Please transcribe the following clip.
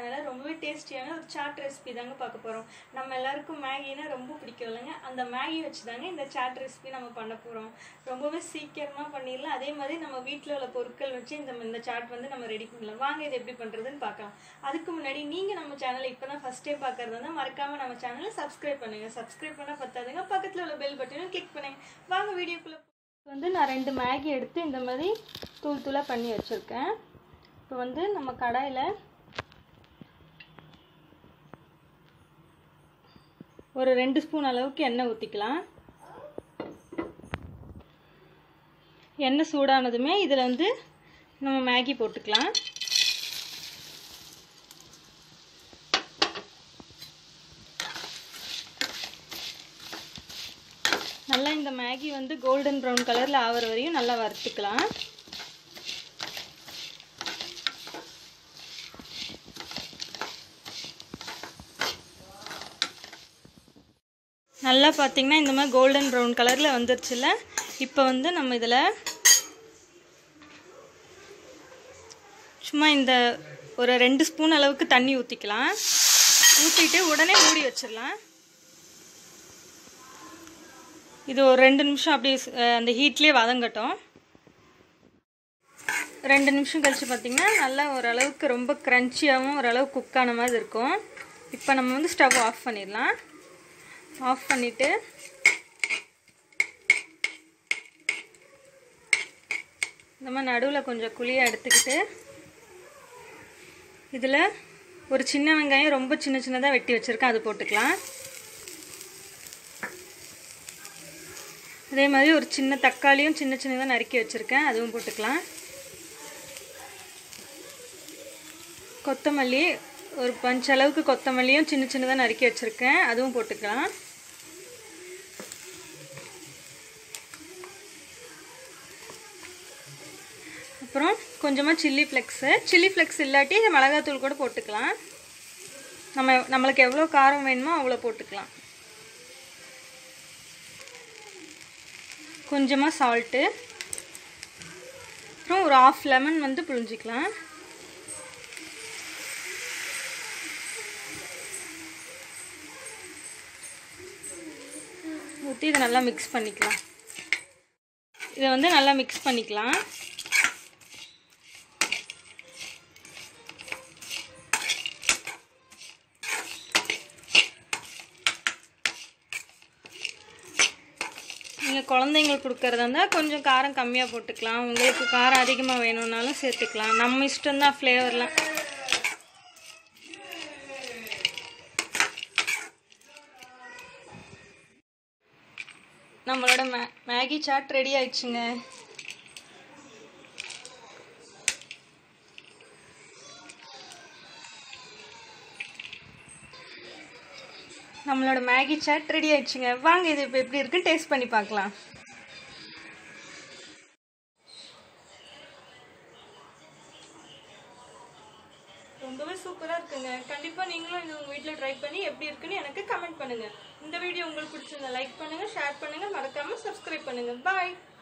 சேனலில் ரொம்பவே டேஸ்டியான ஒரு சாட் ரெசிபி தாங்க பார்க்க போகிறோம் நம்ம எல்லாருக்கும் மேகினா ரொம்ப பிடிக்கும் இல்லைங்க அந்த மேகி வச்சு தாங்க இந்த சாட் ரெசிபி நம்ம பண்ண போகிறோம் ரொம்பவே சீக்கிரமாக பண்ணிடலாம் அதே மாதிரி நம்ம வீட்டில் உள்ள பொருட்கள் வச்சு இந்த இந்த சாட் வந்து நம்ம ரெடி பண்ணலாம் வாங்க இது எப்படி பண்ணுறதுன்னு பார்க்கலாம் அதுக்கு முன்னாடி நீங்கள் நம்ம சேனலை இப்போ தான் ஃபஸ்ட் டைம் பார்க்குறது வந்து மறக்காமல் நம்ம சேனலை சப்ஸ்கிரைப் பண்ணுங்கள் சப்ஸ்கிரைப் பண்ணால் பத்தாதுங்க பக்கத்தில் உள்ள பெல் பட்டனும் கிளிக் பண்ணுங்க வாங்க வீடியோக்குள்ளே வந்து நான் ரெண்டு மேகி எடுத்து இந்த மாதிரி தூள் தூளாக பண்ணி வச்சுருக்கேன் இப்போ வந்து நம்ம கடாயில் ஒரு ரெண்டு ஸ்பூன் அளவுக்கு எண்ணெய் ஊற்றிக்கலாம் எண்ணெய் சூடானதுமே இதில் வந்து நம்ம மேகி போட்டுக்கலாம் நல்லா இந்த மேகி வந்து கோல்டன் ப்ரௌன் கலரில் ஆகிற வரையும் நல்லா வறுத்துக்கலாம் நல்லா பார்த்தீங்கன்னா இந்த மாதிரி கோல்டன் ப்ரௌன் கலரில் வந்துருச்சுல இப்போ வந்து நம்ம இதில் சும்மா இந்த ஒரு ரெண்டு ஸ்பூன் அளவுக்கு தண்ணி ஊற்றிக்கலாம் ஊற்றிட்டு உடனே மூடி வச்சிடலாம் இது ஒரு ரெண்டு நிமிஷம் அப்படியே அந்த ஹீட்லேயே வதங்கட்டும் ரெண்டு நிமிஷம் கழித்து பார்த்திங்கன்னா நல்லா ஓரளவுக்கு ரொம்ப க்ரன்ச்சியாகவும் ஓரளவு குக்கான மாதிரி இருக்கும் இப்போ நம்ம வந்து ஸ்டவ் ஆஃப் பண்ணிடலாம் ஆஃப் பண்ணிவிட்டு இந்த மாதிரி நடுவில் கொஞ்சம் குழியாக எடுத்துக்கிட்டு இதில் ஒரு சின்ன வெங்காயம் ரொம்ப சின்ன சின்னதாக வெட்டி வச்சுருக்கேன் அது போட்டுக்கலாம் அதே மாதிரி ஒரு சின்ன தக்காளியும் சின்ன சின்னதாக நறுக்கி வச்சுருக்கேன் அதுவும் போட்டுக்கலாம் கொத்தமல்லி ஒரு பஞ்ச் அளவுக்கு கொத்தமல்லியும் சின்ன சின்னதாக நறுக்கி வச்சுருக்கேன் அதுவும் போட்டுக்கலாம் அப்புறம் கொஞ்சமாக சில்லி ஃப்ளெக்ஸு சில்லி ஃப்ளெக்ஸ் இல்லாட்டி மிளகாத்தூள் கூட போட்டுக்கலாம் நம்ம நம்மளுக்கு எவ்வளோ காரம் வேணுமோ அவ்வளோ போட்டுக்கலாம் கொஞ்சமாக சால்ட்டு அப்புறம் ஒரு ஆஃப் லெமன் வந்து புழிஞ்சிக்கலாம் ஊற்றி இதை நல்லா மிக்ஸ் பண்ணிக்கலாம் இதை வந்து நல்லா மிக்ஸ் பண்ணிக்கலாம் நீங்கள் குழந்தைங்களுக்கு கொடுக்குறதா இருந்தால் கொஞ்சம் காரம் கம்மியாக போட்டுக்கலாம் உங்களுக்கு காரம் அதிகமாக வேணும்னாலும் சேர்த்துக்கலாம் நம்ம இஷ்டம்தான் ஃப்ளேவர்லாம் நம்மளோட மே மேகி சாட் ரெடி ஆயிடுச்சுங்க நம்மளோட மேகி சாட் ரெடி ஆயிடுச்சுங்க வாங்க இது இப்போ எப்படி இருக்குன்னு டேஸ்ட் பண்ணி பார்க்கலாம் ரொம்பவே சூப்பராக இருக்குங்க கண்டிப்பாக நீங்களும் இது உங்கள் வீட்டில் ட்ரை பண்ணி எப்படி இருக்குன்னு எனக்கு கமெண்ட் பண்ணுங்கள் இந்த வீடியோ உங்களுக்கு பிடிச்சிருந்தா லைக் பண்ணுங்கள் ஷேர் பண்ணுங்கள் மறக்காமல் சப்ஸ்கிரைப் பண்ணுங்கள் பாய்